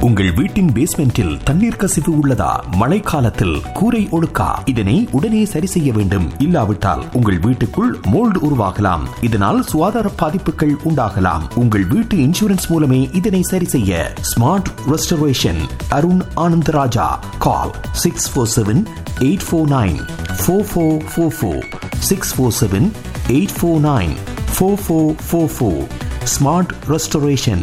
உங்கள் வீட்டின் பேஸ்மெண்டில் தண்ணீர் கசிவு உள்ளதா மழைக்காலத்தில் கூரை ஒழுக்கா இதனை உடனே சரி செய்ய வேண்டும் இல்லாவிட்டால் உங்கள் வீட்டுக்குள் மோல்டு உருவாகலாம் இதனால் சுகாதார பாதிப்புகள் உண்டாகலாம் உங்கள் வீட்டு இன்சூரன்ஸ் மூலமே இதனை சரி செய்ய Smart Restoration Arun Anandaraja call six four seven eight four nine four four four four six four seven eight four nine four four four four Smart Restoration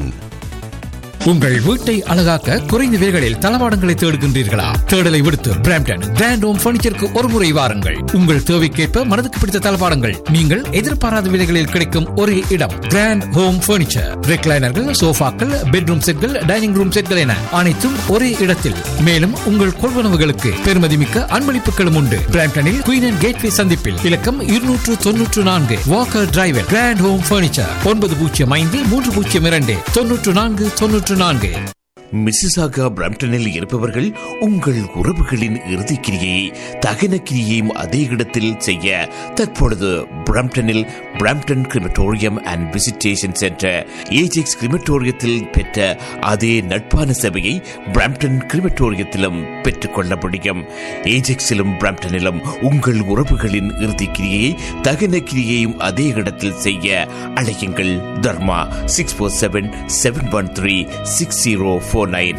உங்கள் வீட்டை அழகாக்க குறைந்த விலைகளில் தளவாடங்களை தேடுகின்றீர்களா தேடலை விடுத்து பிராம்டன் கிராண்ட் ஹோம் பர்னிச்சருக்கு ஒரு முறை வாருங்கள் உங்கள் தேவைக்கேற்ப மனதுக்கு பிடித்த தளவாடங்கள் நீங்கள் எதிர்பாராத விலைகளில் கிடைக்கும் ஒரே இடம் கிராண்ட் ஹோம் பர்னிச்சர் ரெக்லைனர்கள் சோஃபாக்கள் பெட்ரூம் செட்கள் டைனிங் ரூம் செட்கள் என அனைத்தும் ஒரே இடத்தில் மேலும் உங்கள் கொள்வனவுகளுக்கு பெருமதிமிக்க அன்பளிப்புகளும் உண்டு பிராம்டனில் குயின் அண்ட் கேட்வே சந்திப்பில் இலக்கம் இருநூற்று தொன்னூற்று நான்கு Walker driver Grand Home Furniture ஒன்பது பூஜ்ஜியம் ஐந்து மூன்று பூஜ்ஜியம் இரண்டு தொன்னூற்று நான்கு தொன்னூற்று நான்கு மிசிசாகா பிரம்டனில் இருப்பவர்கள் உங்கள் உறவுகளின் இறுதிக் கிரியை தகன கிரியையும் அதே இடத்தில் செய்ய தற்பொழுது பிரம்டனில் Brampton crematorium and visitation centre Ajax கிரிமட்டோரியத்தில் பெற்ற அதே நட்பான சபையை பிரம்டன் கிரிமட்டோரியத்திலும் பெற்றுக்கொள்ள முடியும் ஏஜெக்ஸிலும் பிரம்டனிலும் உங்கள் உறவுகளின் இறுதிக் கிரியையை தகன கிரியையும் அதே இடத்தில் செய்ய அழையுங்கள் Dharma six four seven seven one three six zero four nine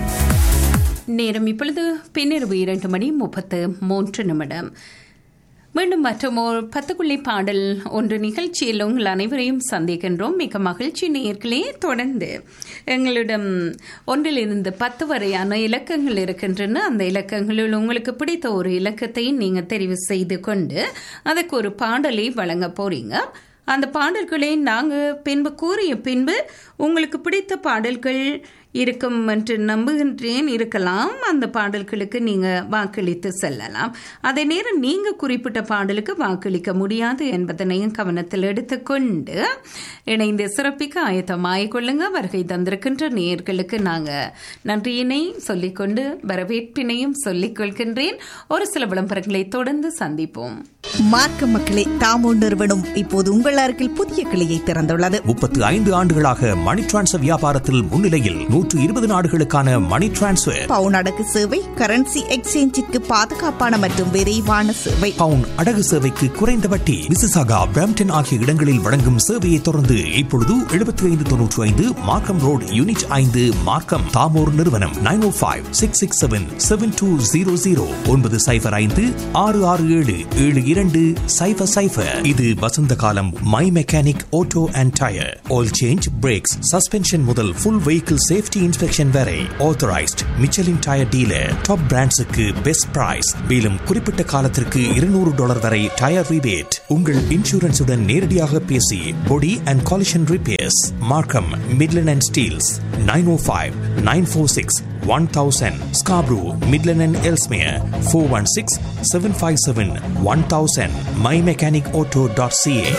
நேரம் இப்பொழுது பின்னிரவு இரண்டு மணி முப்பத்து மூன்று நிமிடம் மீண்டும் மற்றும் ஒரு பத்துக்குள்ளி பாடல் ஒன்று நிகழ்ச்சியில் உங்கள் அனைவரையும் சந்திக்கின்றோம் மிக மகிழ்ச்சி நேர்களே தொடர்ந்து எங்களிடம் ஒன்றிலிருந்து பத்து வரையான இலக்கங்கள் இருக்கின்றன அந்த இலக்கங்களில் உங்களுக்கு பிடித்த ஒரு இலக்கத்தை நீங்கள் தெரிவு செய்து கொண்டு அதுக்கு ஒரு பாடலை வழங்க போறீங்க அந்த பாடல்களை நாங்கள் பின்பு கூறிய பின்பு உங்களுக்கு பிடித்த பாடல்கள் இருக்கும் என்று நம்புகின்றேன் இருக்கலாம் அந்த பாடல்களுக்கு நீங்கள் வாக்களித்து செல்லலாம் அதே நேரம் நீங்கள் குறிப்பிட்ட பாடலுக்கு வாக்களிக்க முடியாது என்பதனையும் கவனத்தில் எடுத்துக்கொண்டு இணைந்து சிறப்பிக்க ஆயத்தமாகிக் கொள்ளுங்க வருகை தந்திருக்கின்ற நேயர்களுக்கு நாங்கள் நன்றியினை சொல்லிக்கொண்டு வரவேற்பினையும் சொல்லிக் கொள்கின்றேன் ஒரு சில விளம்பரங்களை தொடர்ந்து சந்திப்போம் மார்க்க மக்களே தாமோ நிறுவனம் இப்போது உங்கள் அருகில் புதிய கிளையை திறந்துள்ளது முப்பத்து ஐந்து ஆண்டுகளாக மணி டிரான்ஸ்ஃபர் வியாபாரத்தில் முன்னிலையில் நூற்று இருபது நாடுகளுக்கான மணி டிரான்ஸ்ஃபர் பவுன் அடகு சேவை கரன்சி எக்ஸ்சேஞ்சிற்கு பாதுகாப்பான மற்றும் விரைவான சேவை பவுன் அடகு சேவைக்கு குறைந்த வட்டி மிசிசாகா பிரம்டன் ஆகிய இடங்களில் வழங்கும் சேவையை தொடர்ந்து இப்பொழுது எழுபத்தி ஐந்து தொன்னூற்றி ஐந்து மார்க்கம் ரோடு யூனிட் ஐந்து மார்க்கம் தாமோர் நிறுவனம் nine o five six six seven seven two zero zero ஒன்பது சைபர் ஐந்து ஆறு ஆறு ஏழு ஏழு இரண்டு சைபர் சைபர் இது வசந்த காலம் My Mechanic Auto and tyre oil change brakes suspension முதல் ஃபுல் வெஹிக்கிள் சேஃப்டி இன்ஸ்பெக்ஷன் வரை authorised Michelin tyre dealer top பிராண்ட்ஸுக்கு பெஸ்ட் பிரைஸ் மேலும் குறிப்பிட்ட காலத்திற்கு இருநூறு டாலர் வரை டயர் ரிபேட் உங்கள் இன்சூரன்ஸுடன் நேரடியாக பேசி body and collision repairs Markham Midland and Steeles nine o five nine four six one thousand Scarborough Midland and Ellesmere four one six seven five seven one thousand My Mechanic Auto dot CA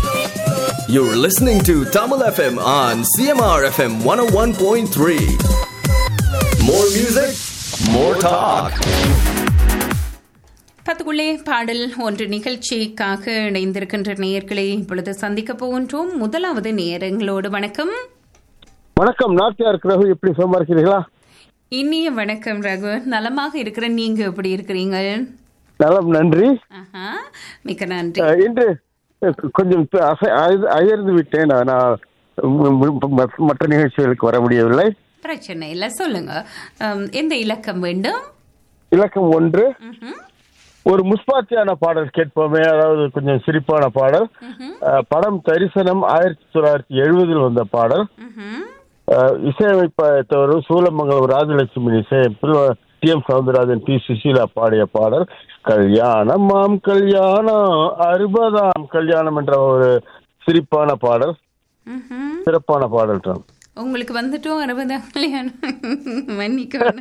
You're listening to Tamil FM on CMR FM 101.3. More music, more talk. பத்துக்குள்ளே பாடல் ஒன்று நிகழ்ச்சிக்காக இணைந்திருக்கின்ற நேயர்களை இப்பொழுது சந்திக்க போகின்றோம் முதலாவது நேயரங்களோடு வணக்கம் வணக்கம் நாட்டியார் ரகு எப்படி சுகமா இருக்கிறீங்களா இனிய வணக்கம் ரகு நலமாக இருக்கிற நீங்க எப்படி இருக்கிறீங்க நலம் நன்றி ஆஹா, மிக்க நன்றி அஹ், இன்று அஹ், கொஞ்சம் அசை- அய- அயர்ந்து விட்டேன் நான் நான் ம- ம- மற்ற நிகழ்ச்சிகளுக்கு வர முடியவில்லை பிரச்சனை இல்லை சொல்லுங்க அம், எந்த இலக்கம் வேண்டும் இலக்கம் ஒன்று ம்ஹும். ஒரு முஸ்பாத்தியான பாடல் கேட்போமே அதாவது கொஞ்சம் சிரிப்பான பாடல் அஹ், படம் தரிசனம் ஆயிரத்தி தொள்ளாயிரத்தி எழுபதில் வந்த பாடல் ம்ஹும். அஹ், இசையமைப்பவரும் சூலமங்கலம் ராஜலட்சுமி இசையமைப்பில் T M Soundararajan P Susheela பாடிய பாடல் கல்யாணம் மாம் கல்யாணம் அறுபதாம் கல்யாணம் என்ற ஒரு சிரிப்பான பாடல் ம்ஹும். சிறப்பான பாடல் தான் உங்களுக்கு வந்துட்டும் அறுபதாம் கல்யாணம் மன்னிக்கணும்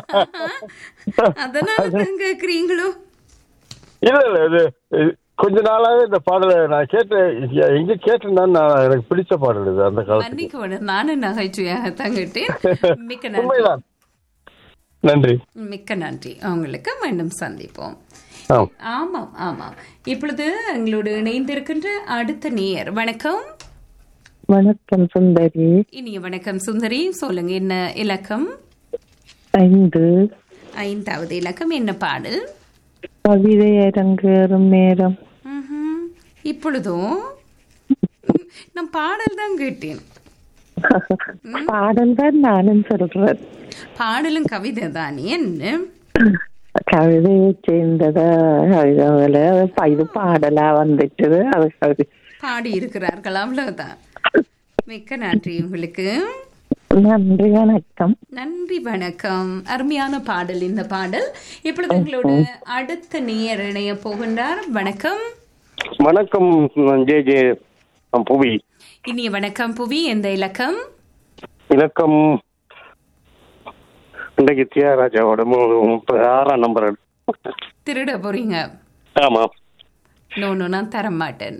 அதனால தான் கேக்குறீங்களோ இல்ல இல்ல இது இது கொஞ்ச நாளாவே இந்த பாடலை நான் கேட்டேன் எ- எங்க கேட்டேன்னா நான் எனக்கு பிடிச்ச பாடல் இது அந்த காலத்துக்கு மன்னிக்கணும் நானும் நகைச்சுவையாக தங்கிட்டேன் மிக்க நன்றி உண்மைதான் நன்றி மிக்க நன்றி உங்களுக்கு மீண்டும் சந்திப்போம் ஆ ஆமாம் ஆமாம் இப்பொழுது எங்களோடு இணைந்திருக்கின்ற அடுத்த நேயர் வணக்கம் வணக்கம் சுந்தரி இனிய வணக்கம் சுந்தரி சொல்லுங்க என்ன இலக்கம் ஐந்து ஐந்தாவது இலக்கம் என்ன பாடல் கவிதை அரங்கேறும் நேரம் ம்ஹும். இப்பொழுதும் நான் பாடல் தான் கேட்டேன் பாடல் தான் நானும் சொல்றேன் பாடலும் கவிதை தானே என்ன கவிதையை சேர்ந்ததா கவிதை இது பாடலா வந்துட்டு அது கவிதை பாடி இருக்கிறார்கள் அவ்வளவுதான் மிக்க நன்றி உங்களுக்கு நன்றி வணக்கம் நன்றி வணக்கம் அருமையான பாடல் இந்த பாடல் இப்பொழுது உங்களோட அடுத்த நேயர் இணைய போகின்றார் வணக்கம் வணக்கம் ஜே ஜே புவி இனிய வணக்கம் புவி எந்த இலக்கம் இலக்கம் இன்றைக்கு தியாகராஜாவோட மூணு முப்பது ஆறாம் நம்பர் திருட போறீங்க ஆமா நோ நோ நான் தர மாட்டேன்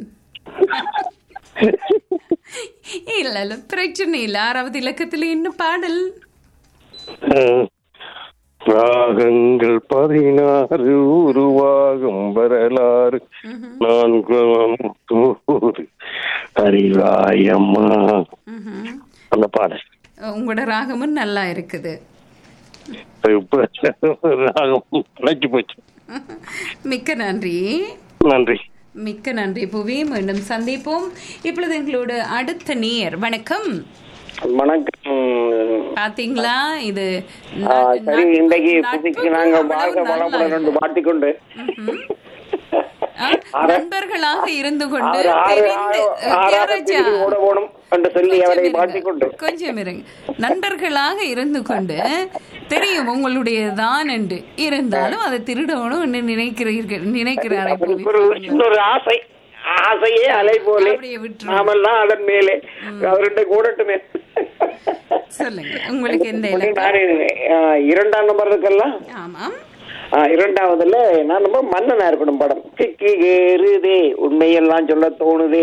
இல்ல இல்ல பிரச்சனை இல்ல ஆறாவது இலக்கத்துல இன்னும் பாடல் அஹ், ராகங்கள் பதினாறு உருவாகும் வரலாறு நான்கு நூறு அறிவாயம்மா ம்ஹும். அந்த பாடல் உங்களோட ராகமும் நல்லா இருக்குது இப்ப ராகம் பிழைச்சு போச்சு மிக்க நன்றி நன்றி மிக்க நன்றி புவி மீண்டும் சந்திப்போம் இப்பொழுது எங்களோட அடுத்த நேர் வணக்கம் வணக்கம் பாத்தீங்களா இது ஆ, சரி இன்றைக்கு நட்புக்கு புதுக்கு நாங்க அவ்வளவு வாழ்க நல்லா வளமுடன் ரெண்டு மாட்டிக்கொண்டு ஆ, நண்பர்களாக இருந்து கொண்டு ஆறு ஆறு தெரிந்து ஆறு ஆறாக தியாகராஜா, பிரிந்து ஓட போகணும் என்று சொல்லி கொஞ்சம் அவரை இருங்க, மாட்டிக்கொண்டு கொஞ்சம் இருங்க நண்பர்களாக இருந்து கொண்டு தெரியும் உங்களுடையதான் என்று இருந்தாலும் அதை திருடணும் என்று நினைக்கிறீர்கள் நினைக்கிறாரே புவி. ஒரு இன்னொரு ஆசை ஆசையே அலை போலே அப்படியே விட்டுருங்க. நாமெல்லாம் அதன் மேலே அவருடைய கூடட்டுமே சொல்லுங்க உங்களுக்கு எந்த இலக்கம் நானே, ஆ, இரண்டாம் நம்பர் இருக்கலாம் ஆமாம் ஆ, இரண்டாவதுல நான் ரொம்ப மன்னனா இருக்கணும் படம் கிக்கி ஏறுதே உண்மையெல்லாம் சொல்ல தோணுதே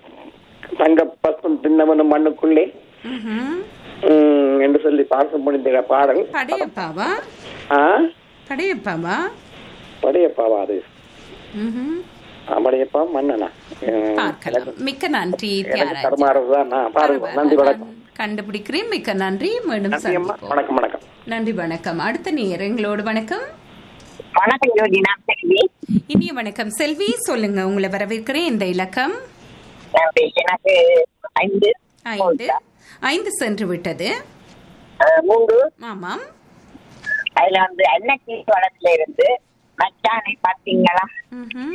தங்க பசும் தின்னவனும் மண்ணுக்குள்ளே ம்ஹும். ம், என்று சொல்லி பாசம் முடிந்த பாடல் படையப்பாவா ஆ படையப்பாவா படையப்பாவா அது ம்ஹும். ஆ, படையப்பா மன்னனா ம், பார்க்கலாம் மிக்க நன்றி எனக்கு தியாகராஜா தருமாறது தான் நான் பாருங்க நன்றி வணக்கம் கண்டுபிடிக்கிறேன் மிக்க நன்றி மீண்டும் நன்றி அம்மா சந்திப்போம் வணக்கம் வணக்கம் நன்றி வணக்கம் அடுத்த நேர் எங்களோட வணக்கம் வணக்கம் ஜோதி நான் செல்வி இனிய வணக்கம் செல்வி சொல்லுங்க உங்களை வரவேற்கிறேன் இந்த இலக்கம் நன்றி. எனக்கு ஐந்து ஐந்து ஐந்து சென்று விட்டது அஹ், மூன்று ஆமாம் அதுல வந்து அன்னச்சி வளத்துல இருந்து மச்சானை பாத்தீங்களா ம்ஹும்.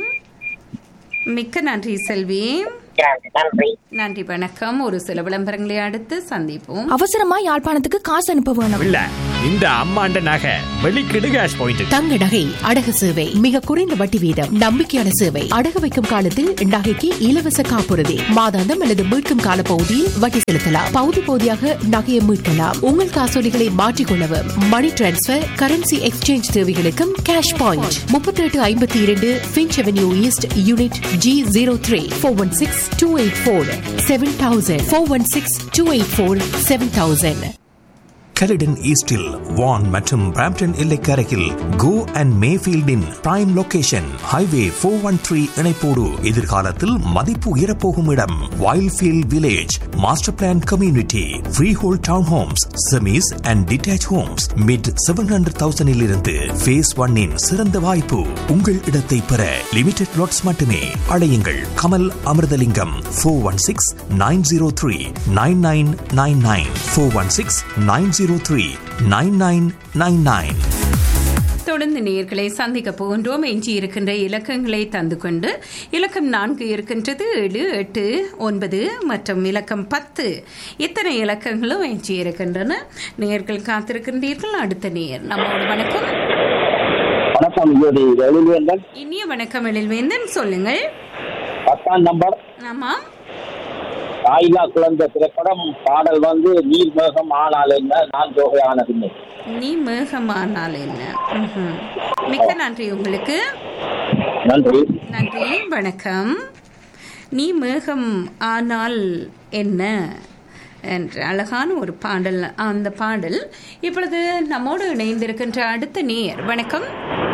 மிக்க நன்றி செல்வி நன்றி நன்றி வணக்கம் ஒரு சில விளம்பரங்களை அடுத்து சந்திப்போம் அவசரமா யாழ்ப்பாணத்துக்கு காசு அனுப்ப வேணும் இல்ல இந்த அம்மாண்ட நகை வெளிக்கிடு கேஷ் பாயிண்ட் தங்க நகை அடகு சேவை மிக குறைந்த வட்டி வீதம் நம்பிக்கையான சேவை அடகு வைக்கும் காலத்தில் நகைக்கு இலவச காப்புறுதி மாதாந்தம் அல்லது மீட்கும் கால பகுதியில் வட்டி செலுத்தலாம் பகுதி பகுதியாக நகையை மீட்கலாம் உங்கள் காசோலிகளை மாற்றிக்கொள்ளவும் மணி டிரான்ஸ்பர் கரன்சி எக்ஸ்சேஞ்ச் தேவைகளுக்கும் கேஷ் பாயிண்ட் முப்பத்தி எட்டு ஐம்பத்தி இரண்டு Finch Avenue East unit G zero three four one six two eight four seven thousand four one six two eight four seven thousand Caledon ஈஸ்டில் வான் மற்றும் Brampton எல்லைக்கரையில் கோ and மேஃபீல்டின் prime location highway four one three இணைப்போடு எதிர்காலத்தில் மதிப்பு உயரப்போகும் இடம் Wildfield Village master plan community freehold townhomes semis and detached homes mid seven hundred தௌசண்டில் இருந்து ஃபேஸ் ஒன்னின் சிறந்த வாய்ப்பு உங்கள் இடத்தை பெற லிமிடெட் லாட்ஸ் மட்டுமே அழையுங்கள் Kamal Amirthalingam four one six nine zero three nine nine nine nine four one six nine zero three nine nine nine nine தொடர்ந்து நேர்களை சந்திக்க போகின்றோம் எஞ்சி இருக்கின்ற இலக்கங்களை தந்து கொண்டு இலக்கம் நான்கு இருக்கின்றது ஏழு எட்டு ஒன்பது மற்றும் இலக்கம் பத்து இத்தனை இலக்கங்களும் எஞ்சி இருக்கின்றன நேர்கள் காத்திருக்கின்றீர்கள் அடுத்த நேர் நம்மோட வணக்கம் வணக்கம் ஜோதி ரவிவேந்தன் இனிய வணக்கம் எழில்வேந்தன் சொல்லுங்கள் பத்தாம் நம்பர் ஆமாம் ஆயிலா குழந்தை திரைப்படம் பாடல் வந்து நீர் மேகம் ஆனால் என்ன நான் தொகையானதில்லை நீ மேகமானால் என்ன ம்ஹும். மிக்க நன்றி உங்களுக்கு நன்றி நன்றி வணக்கம் நீ மேகம் ஆனால் என்ன என்ற அழகான ஒரு பாடல் அந்த பாடல் இப்பொழுது நம்மோடு இணைந்திருக்கின்ற அடுத்த நேர் வணக்கம்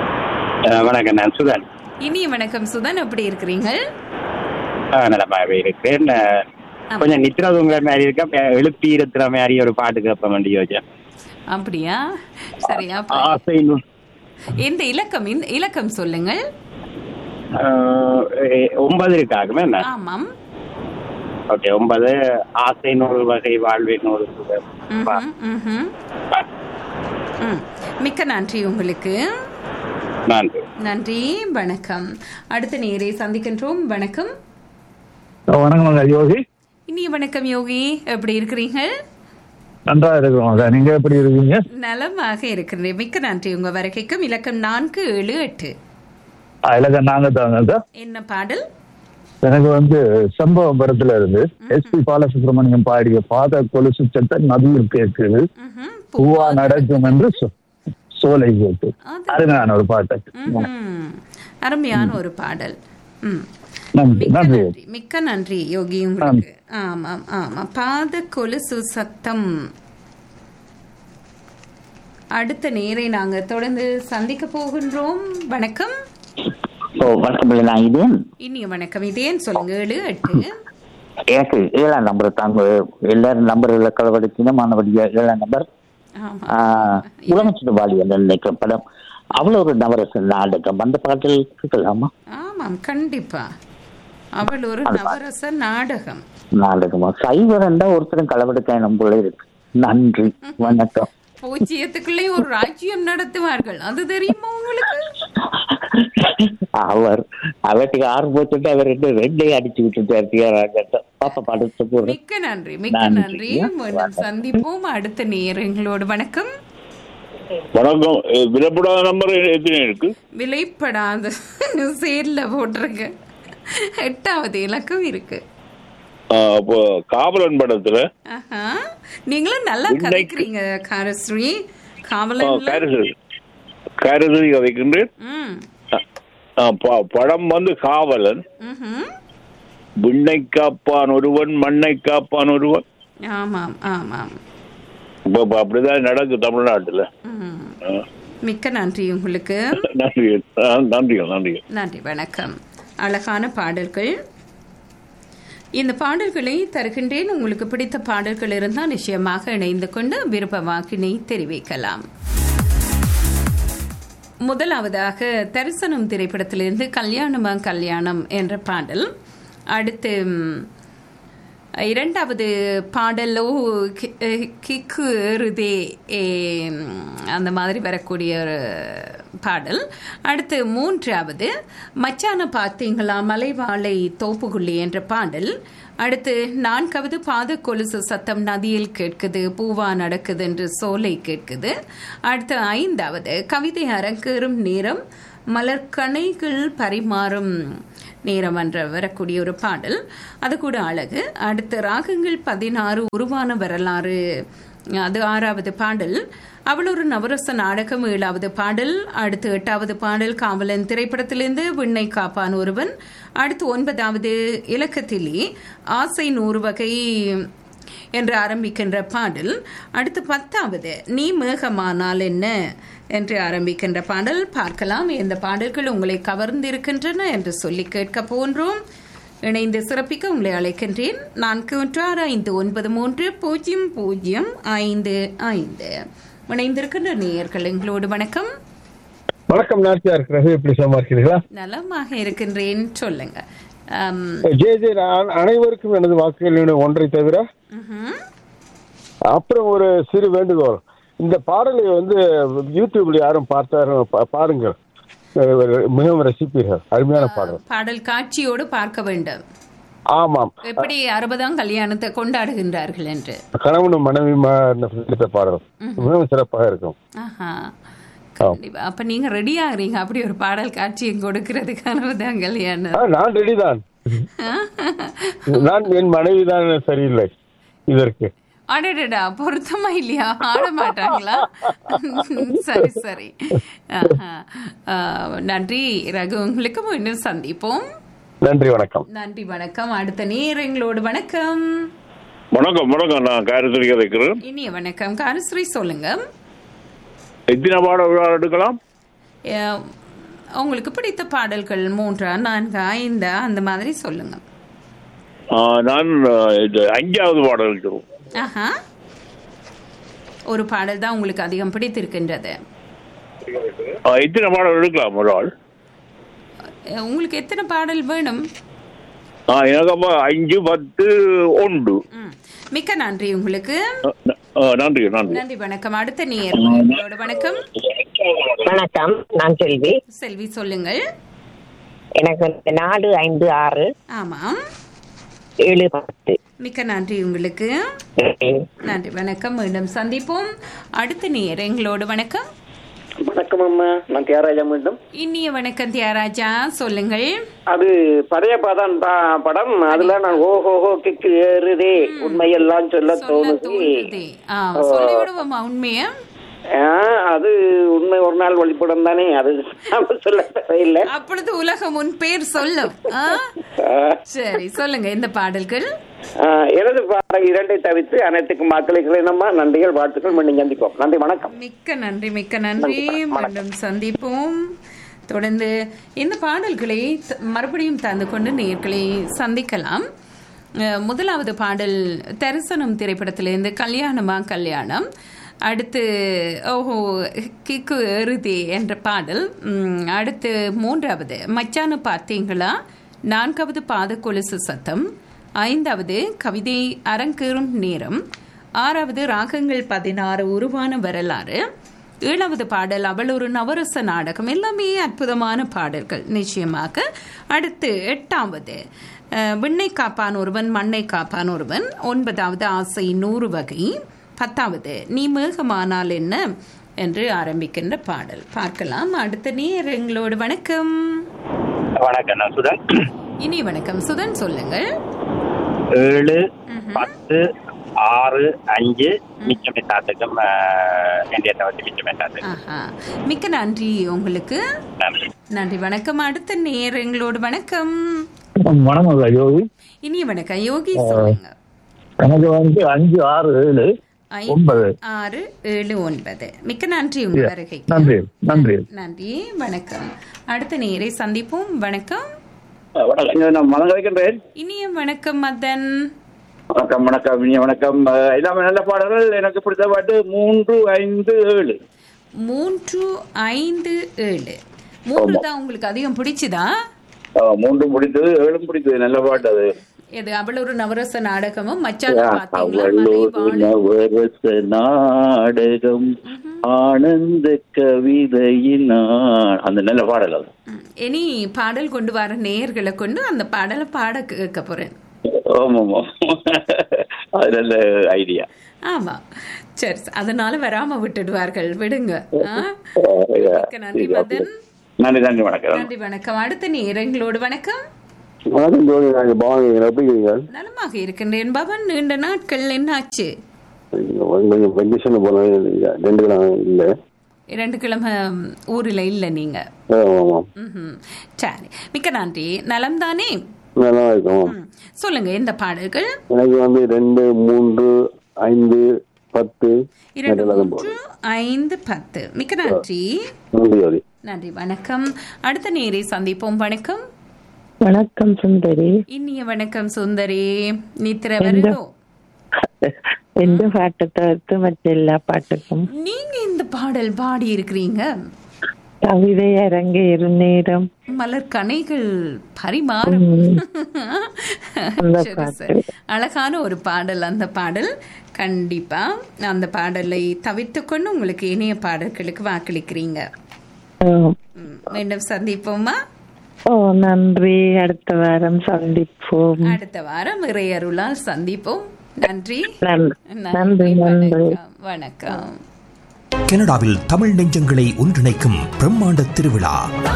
வணக்கம் நான் சுதன் இனிய வணக்கம் சுதன் எப்படி இருக்கிறீங்க நலமாகவே இருக்கிறேன் கொஞ்சம் நித்திர தூங்குற மாதிரி இருக்க அப்ப எழுப்பி இருக்கிற மாதிரி ஒரு பாட்டு கேட்ப வேண்டிய யோசிச்சேன் அப்படியா சரி அப்ப ஆசை நூல் இந்த இலக்கம் இந்த இலக்கம் சொல்லுங்கள் ஆஹ், எ- ஒன்பது இருக்காகுமே என்ன ஆமாம் ஓகே ஒன்பது ஆசை நூறு வகை வாழ்வை நூறு சுகம். ம்ஹும், ம்ஹும். ம். மிக்க நன்றி உங்களுக்கு நன்றி நன்றி வணக்கம் அடுத்த நேரை சந்திக்கின்றோம் வணக்கம் வணக்கம் யோகி இனிய வணக்கம் யோகி எப்படி இருக்கிறீங்க நன்றா இருக்கிறோம் சார் நீங்க எப்படி இருக்கீங்க நலமாக இருக்கிறேன் மிக்க நன்றி உங்க வருகைக்கும் இலக்கம் நான்கு ஏழு எட்டு இல்ல நாங்க தாங்க சார் என்ன பாடல் எனக்கு வந்து சம்பவம் படத்துல இருந்து எஸ்பி பாலசுப்ரமணியம் பாடிய பாத கொலுசு சட்ட நதியில் கேட்குது பூவா நடக்கும் என்று சொ- சோலை கேட்டு அருமையான ஒரு பாட்டு ம்ஹும். அருமையான ஒரு பாடல் ம் நன்றி நன்றி மிக்க நன்றி யோகி உங்களுக்கு ஆமாம் ஆமாம் பாத கொலுசு சத்தம் அடுத்த நேரை நாங்க தொடர்ந்து சந்திக்க போகின்றோம் வணக்கம் ஓ வணக்கம் இல்லை நான் இது இனிய வணக்கம் இதேன்னு சொல்லுங்க ஏழு எட்டு எனக்கு ஏழாம் நம்பர் தாங்க எல்லாரும் நம்பர்களை களவெடுத்தின மாணவடியா ஏழாம் நம்பர் ஆமா உலகச்சிட்டு வாலியல் நினைக்கிற படம் அவ்வளோ ஒரு நவரச நாடகம் அந்த பாட்டில் கேட்கலாமா ஆமாம் கண்டிப்பா அவள் ஒரு நவரச நாடகம் நாடகமா சைவரண்டா ஒருத்தரும் களவெடுக்க நம்புள்ள இருக்கு நன்றி வணக்கம் பூஜ்ஜியத்துக்குள்ளே ஒரு ராஜ்யம் நடத்துவார்கள் அது தெரியுமா உங்களுக்கு அவர் அவருக்கு ஆறு போச்சுட்டு அவர் ரெண்டு ரெண்டையும் அடிச்சு விட்டுட்டு பாப்பா படத்தை போடுறேன் மிக்க நன்றி மிக்க நன்றி. நன்றி மீண்டும் சந்திப்போம் அடுத்த நேரங்களோடு வணக்கம் வணக்கம் அஹ் விலப்படாத நம்பர் எத்தனை இருக்கு விலைப்படாத சேர்ல போட்டிருக்க எட்டாவது இலக்கம் இருக்கு ஆஹ் அப்போ காவலன் படத்துல ஆஹா. நீங்களும் நல்லா Midnight. கதைக்கிறீங்க காரஸ்ரீ காவலன்ல கேரசரி கேரசரி கதைக்கின்றேன் ம் ஆஹ் ப- படம் வந்து காவலன் ம்ஹும். விண்ணை காப்பான் ஒருவன் மண்ணை காப்பான் ஒருவன் ஆமாம் ஆமாம் இப்ப இப்ப அப்படிதான் நடக்கு தமிழ்நாட்டுல ம். ஆஹ் மிக்க நன்றி உங்களுக்கு நன்றி ஆஹ் நன்றிகள் நன்றிகள் நன்றி வணக்கம் அழகான பாடல்கள் இந்த பாடல்களை தருகின்றேன் உங்களுக்கு பிடித்த பாடல்கள் இருந்தால் நிச்சயமாக இணைந்து கொண்டு விருப்ப வாக்கினை தெரிவிக்கலாம் முதலாவதாக தரிசனம் திரைப்படத்திலிருந்து கல்யாணமா கல்யாணம் என்ற பாடல் அடுத்து ம், இரண்டாவது பாடலோ கி- அஹ் கிக்கு ஏறுதே ஏ, ம், அந்த மாதிரி வரக்கூடிய ஒரு பாடல் அடுத்து மூன்றாவது மச்சான பார்த்தீங்களா மலைவாழை தோப்புகுள்ளி என்ற பாடல் அடுத்து நான்காவது பாத கொலுசு சத்தம் நதியில் கேட்குது பூவா நடக்குது என்று சோலை கேட்குது அடுத்து ஐந்தாவது கவிதை அரங்கேறும் நேரம் மலர்கணைகள் பரிமாறும் நேரம் என்ற வரக்கூடிய ஒரு பாடல் அது கூட அழகு அடுத்து ராகங்கள் பதினாறு உருவான வரலாறு அது ஆறாவது பாடல் அவள் ஒரு நவரச நாடகம் ஏழாவது பாடல் அடுத்து எட்டாவது பாடல் காவலன் திரைப்படத்திலிருந்து விண்ணை காப்பான் ஒருவன் அடுத்து ஒன்பதாவது இலக்கத்திலே ஆசை நூறு வகை என்று ஆரம்பிக்கின்ற பாடல் அடுத்து பத்தாவது நீ மேகமானால் என்ன என்று ஆரம்பிக்கின்ற பாடல் பார்க்கலாம் இந்த பாடல்கள் உங்களை கவர்ந்திருக்கின்றன என்று சொல்லி கேட்க போன்றோம் இணைந்து சிறப்பிக்க உங்களை அழைக்கின்றேன் நான்கு ஒன்று ஆறு ஐந்து ஒன்பது மூன்று பூஜ்ஜியம் பூஜ்ஜியம் ஐந்து ஐந்து இணைந்திருக்கின்ற நேயர்கள் எங்களோடு வணக்கம் வணக்கம் நாட்டியா இருக்கிறது எப்படி சும்மா இருக்கிறீர்களா நலமாக இருக்கின்றேன் சொல்லுங்க ஆம், ஜே ஜே நான் அனைவருக்கும் எனது வாக்குகள் ஒன்றை தவிர ம்ஹும். அப்புறம் ஒரு சிறு வேண்டுகோள் இந்த பாடலை வந்து யூடியூப்ல யாரும் பார்த்தாரும் பா- பாருங்கள் அஹ் மிகவும் ரசிப்பீர்கள் அருமையான பாடல் பாடல் காட்சியோடு பார்க்க வேண்டும் ஆமாம் எப்படி அறுபதாம் கல்யாணத்தை கொண்டாடுகின்றார்கள் என்று கணவனும் மனைவி எடுத்த பாடல் மிகவும் சிறப்பாக இருக்கும் ஆஹா கண்டிப்பா அப்ப நீங்க ரெடி ஆகுறீங்க அப்படி ஒரு பாடல் காட்சியை கொடுக்கறதுக்கு அறுபதாம் கல்யாணம் ஆ, நான் ரெடி தான் நான் என் மனைவி தான் சரியில்லை இதற்கு அடடடா பொருத்தமா இல்லையா ஆட மாட்டாங்களா சரி சரி ஆஹா. ஆ, நன்றி ரகு உங்களுக்கு மீண்டும் சந்திப்போம் நன்றி வணக்கம் நன்றி வணக்கம் அடுத்த நேரங்களோடு வணக்கம் வணக்கம் வணக்கம் நான் கேரசரி கதைக்கிறேன் இனிய வணக்கம் காரஸ்ரீ சொல்லுங்க எத்தனை பாட விழா எடுக்கலாம் அஹ், உங்களுக்கு பிடித்த பாடல்கள் மூன்றா நான்கா ஐந்தா அந்த மாதிரி சொல்லுங்க ஆ, நான் ஆ, இது அஞ்சாவது பாடல் இருக்கிறோம் ஆஹா ஒரு பாடல் தான் உங்களுக்கு அதிகம் பிடித்திருக்கின்றது ஆ, எத்தனை பாடல் எடுக்கலாம் ஒரு ஆள் அஹ், உங்களுக்கு எத்தனை பாடல் வேணும் ஆ, எனக்கு அப்ப அஞ்சு பத்து ஒன்று ம். மிக்க நன்றி உங்களுக்கு ஆ, ந- ஆ, நன்றி நன்றி நன்றி வணக்கம் அடுத்த நேர் உங்களோட வணக்கம் வணக்கம் நான் செல்வி செல்வி சொல்லுங்கள் எனக்கு வந்து நாலு ஐந்து ஆறு ஆமாம் ஏழு பத்து மிக்க நன்றி உங்களுக்கு நன்றி வணக்கம் மீண்டும் சந்திப்போம் அடுத்த நேர் எங்களோட வணக்கம் வணக்கம் அம்மா நான் தியாகராஜா மீண்டும் இனிய வணக்கம் தியாராஜா சொல்லுங்கள் அது பழைய பதான் ப- படம் அதுல நான் ஓஹோஹோ கிக்கு ஏறுதே உண்மையெல்லாம் சொல்ல தோணுது ஆ, சொல்லி விடுவோமா உண்மைய ஆ, அது உண்மை ஒரு நாள் வழிபடம் தானே அது நாம சொல்ல தேவையில்லை அப்பொழுது உலகம் உன் பேர் சொல்லும் ஆ? சரி சொல்லுங்க இந்த பாடல்கள் ஆ, எனது பாடல் இரண்டை தவிர்த்து அனைத்துக்கும் மக்களுக்கு என்னம்மா நன்றிகள் வாழ்த்துக்கள் மீண்டும் சந்திப்போம் நன்றி வணக்கம் மிக்க நன்றி மிக்க நன்றி மீண்டும் சந்திப்போம் தொடர்ந்து இந்த பாடல்களை த- மறுபடியும் தந்து கொண்டு நேர்களை சந்திக்கலாம் அஹ், முதலாவது பாடல் தரிசனம் திரைப்படத்திலிருந்து கல்யாணமா கல்யாணம் அடுத்து ஓஹோ கிக்கு எருதி என்ற பாடல் உம், அடுத்து மூன்றாவது மச்சான பார்த்தீங்களா நான்காவது பாத கொலுசு சத்தம் ஐந்தாவது கவிதை அரங்கேறும் நேரம் ஆறாவது ராகங்கள் பதினாறு உருவான வரலாறு ஏழாவது பாடல் அவள் ஒரு நவரச நாடகம் எல்லாமே அற்புதமான பாடல்கள் நிச்சயமாக அடுத்து எட்டாவது அஹ், விண்ணை காப்பான் ஒருவன் மண்ணை காப்பான் ஒருவன் ஒன்பதாவது ஆசை நூறு வகை பத்தாவது நீ மேகமானால் என்ன என்று ஆரம்பிக்கின்ற பாடல் பார்க்கலாம் அடுத்த நேர் எங்களோடு வணக்கம் வணக்கம் நான் சுதன் இனி வணக்கம் சுதன் சொல்லுங்கள் ஏழு பத்து ஆறு அஞ்சு மிச்சம் எட்டாத்துக்கும் இந்திய தவிர்த்து மிச்சம் எட்டாத்துக்கும் ஆஹா மிக்க நன்றி உங்களுக்கு நன்றி நன்றி வணக்கம் அடுத்த நேர் எங்களோடு வணக்கம் வணக்கம் யோகி இனிய வணக்கம் யோகி சொல்லுங்க எனக்கு வந்து அஞ்சு ஆறு ஏழு ஐந்து, ஒன்பது ஆறு ஏழு ஒன்பது மிக்க நன்றி உங்க வருகை நன்றி நன்றி நன்றி வணக்கம் அடுத்த நேரை சந்திப்போம் வணக்கம் வணக்கம் நான் மனம் கிடைக்கின்றேன் இனிய வணக்கம் மதன் வணக்கம் வணக்கம் இனிய வணக்கம் அஹ், எல்லாமே நல்ல பாடல்கள் எனக்கு பிடித்த பாட்டு மூன்று ஐந்து ஏழு மூன்று ஐந்து ஏழு மூன்று தான் உங்களுக்கு அதிகம் பிடிச்சுதா அஹ், மூன்றும் பிடித்தது ஏழும் பிடித்தது நல்ல பாட்டு அது இது அவள் ஒரு நவரச நாடகமும் மச்சான பாத்தீங்களா அவளோடு நவரச நாடகம் ஆனந்த கவிதையின் நான். அந்த நல்ல பாடல் அது இனி பாடல் கொண்டு வர நேயர்களை கொண்டு அந்த பாடலை பாட கேட்க போறேன் ஆமாமா அது நல்ல ஐடியா ஆமா சரி அதனால வராம விட்டுடுவார்கள் விடுங்க ஆ? மிக்க நன்றி மதன் நன்றி நன்றி வணக்கம் நன்றி வணக்கம் அடுத்த நேரங்களோடு வணக்கம் வணக்கம் ஜோதி நாங்கள் பவானி எப்படி இருக்கீங்க நலமாக இருக்கின்றேன் பவன் நீண்ட நாட்கள் என்னாச்சு கொஞ்சம் வெக்கேஷன் போனேன் ரெண்டு கிழமை இல்லை இரண்டு கிழமை ஊரில் இல்லை நீங்க ஆமாம் ம்ஹும். சரி மிக்க நன்றி நலம் தானே நல்லா இருக்கும் சொல்லுங்க இந்த பாடல்கள் எனக்கு வந்து ரெண்டு மூன்று ஐந்து பத்து இரண்டு எல்லாரும் மூன்று ஐந்து பத்து மிக்க நன்றி நன்றி ஜோதி நன்றி வணக்கம் அடுத்த நேரை சந்திப்போம் வணக்கம் வணக்கம் சுந்தரி இனிய வணக்கம் சுந்தரி நித்திர வருதோ எந்த பாட்டை தவிர்த்து மற்ற எல்லா பாட்டுக்கும் நீங்க இந்த பாடல் பாடி இருக்கிறீங்க கவிதை அரங்கேறு நேரம் மலர் கணைகள் பரிமாறும் அந்த சரி, பாட்டு. சரி. அழகான ஒரு பாடல் அந்த பாடல் கண்டிப்பா அந்த பாடலை தவிர்த்து கொண்டு உங்களுக்கு இணைய பாடல்களுக்கு வாக்களிக்கிறீங்க ஆம். ம், மீண்டும் சந்திப்போமா ஓ நன்றி அடுத்த வாரம் சந்திப்போம் அடுத்த வாரம் இறையருளால் சந்திப்போம் நன்றி நன்றி நன்றி நன்றி வணக்கம் வணக்கம் கனடாவில் தமிழ் நெஞ்சங்களை ஒன்றிணைக்கும் பிரம்மாண்ட திருவிழா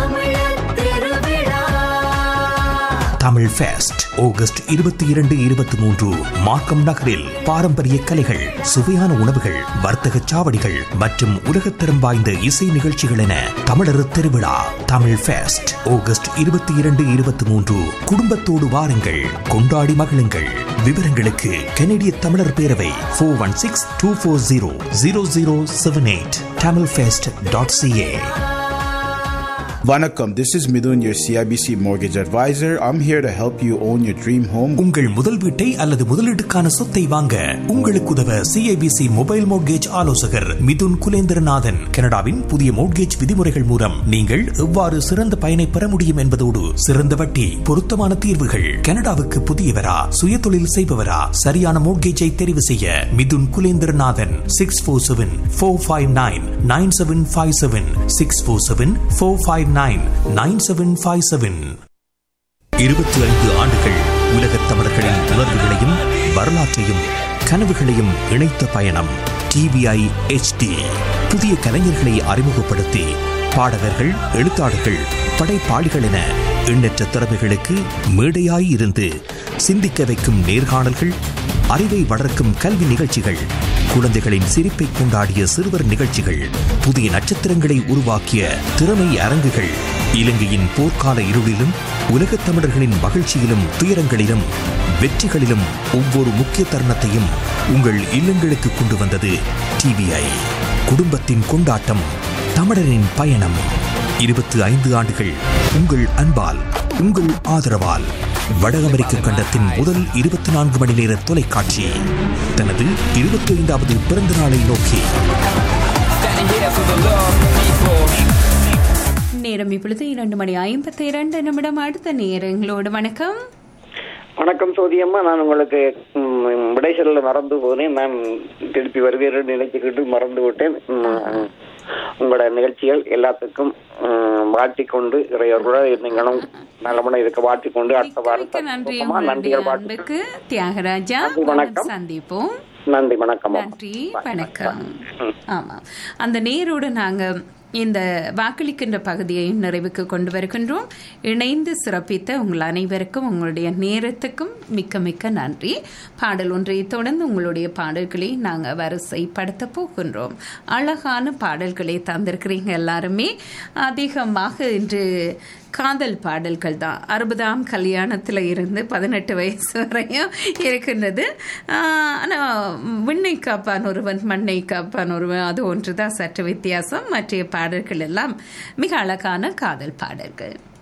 தமிழ் ஃபெஸ்ட் ஆகஸ்ட் இருபத்தி இரண்டு இருபத்தி மூன்று மார்க்கம் நகரில் பாரம்பரிய கலைகள் சுவையான உணவுகள் வர்த்தக சாவடிகள் மற்றும் உலகத்தரம் வாய்ந்த இசை நிகழ்ச்சிகள் என தமிழர் திருவிழா தமிழ் ஃபெஸ்ட் ஆகஸ்ட் இருபத்தி இரண்டு இருபத்தி மூன்று குடும்பத்தோடு வாருங்கள் கொண்டாடி மகிழுங்கள் விவரங்களுக்கு கனடிய தமிழர் பேரவை four one six two four zero zero zero seven eight Tamil fest dot CA Vanakkam, this is Midun, your CIBC mortgage advisor. I'm here to help you own your dream home. உங்கள் முதல் வீட்டை அல்லது முதலீட்டுக்கான சொத்தை வாங்க உங்களுக்கு உதவ சிஐபிசி மொபைல் மோட்கேஜ் ஆலோசகர் மிதுன் குலேந்திரநாதன் கனடாவின் புதிய மோட்கேஜ் விதிமுறைகள் மூலம் நீங்கள் எவ்வாறு சிறந்த பயனை பெற முடியும் என்பதோடு சிறந்த வட்டி பொருத்தமான தீர்வுகள் கனடாவுக்கு புதியவரா சுயதொழில் செய்பவரா சரியான மோட்கேஜை தெரிவு செய்ய Mithun Kulendranathan six four seven four five nine nine seven five seven six four seven four five nine nine seven five seven இருபத்தி ஐந்து ஆண்டுகள் உலகத் தமிழர்களின் உணர்வுகளையும் வரலாற்றையும் கனவுகளையும் இணைத்த பயணம் டிவிஐ HD புதிய கலைஞர்களை அறிமுகப்படுத்தி பாடகர்கள் எழுத்தாளர்கள் படைப்பாளிகள் என எண்ணற்ற திறமைகளுக்கு மேடையாய் இருந்து சிந்திக்க வைக்கும் நேர்காணல்கள் அறிவை வளர்க்கும் கல்வி நிகழ்ச்சிகள் குழந்தைகளின் சிரிப்பை கொண்டாடிய சிறுவர் நிகழ்ச்சிகள் புதிய நட்சத்திரங்களை உருவாக்கிய திறமை அரங்குகள் இலங்கையின் போர்க்கால இருளிலும் உலகத் தமிழர்களின் மகிழ்ச்சியிலும் துயரங்களிலும் வெற்றிகளிலும் ஒவ்வொரு முக்கிய தருணத்தையும் உங்கள் இல்லங்களுக்கு கொண்டு வந்தது டிவிஐ குடும்பத்தின் கொண்டாட்டம் தமிழரின் பயணம் இருபத்தி ஐந்து ஆண்டுகள் உங்கள் அன்பால் உங்கள் ஆதரவால் வட அமெரிக்க கண்டத்தின் முதல் இருபத்தி நான்கு மணி நேர தொலைக்காட்சி தனது இருபத்தி ஐந்தாவது பிறந்த நாளை நோக்கி நேரம் இப்பொழுது இரண்டு மணி ஐம்பத்தி இரண்டு நிமிடம் அடுத்த நேரங்களோடு வணக்கம் வணக்கம் சோதியம்மா நான் உங்களுக்கு ம், விடை சொல்ல மறந்து போனேன் நான் திருப்பி வருகிறேன் நினைச்சுக்கிட்டு மறந்து விட்டேன் ம், உங்களோட நிகழ்ச்சிகள் எல்லாத்துக்கும் ம், வாழ்த்திக் கொண்டு இறையோர்களோட நீங்களும் நல்லபடியாக இருக்க வாழ்த்திக் கொண்டு அடுத்த வாரம் மிக்க நன்றி சந்திப்போமா? உங்களுடைய நன்றிகள் வாழ்த்து அன்புக்கு தியாகராஜா நன்றி, வணக்கம். சந்திப்போம் நன்றி வணக்கம் நன்றி வணக்கம் ஆமா அந்த நேரோடு நாங்க இந்த வாக்களிக்கின்ற பகுதியை நிறைவுக்கு கொண்டு வருகின்றோம் இணைந்து சிறப்பித்த உங்கள் அனைவருக்கும் உங்களுடைய நேரத்துக்கும் மிக்க மிக்க நன்றி பாடல் ஒன்றை தொடர்ந்து உங்களுடைய பாடல்களை நாங்கள் வரிசைப்படுத்த போகின்றோம் அழகான பாடல்களை தந்திருக்கிறீங்க எல்லாருமே அதிகமாக இன்று காதல் பாடல்கள் தான் அறுபதாம் கல்யாணத்தில் இருந்து பதினெட்டு வயசு வரையும் இருக்கின்றது ஆனால் விண்ணை காப்பான் ஒருவன் மண்ணை காப்பான் ஒருவன் அது ஒன்று தான் சற்று வித்தியாசம் மற்ற பாடல்கள் எல்லாம் மிக அழகான காதல் பாடல்கள்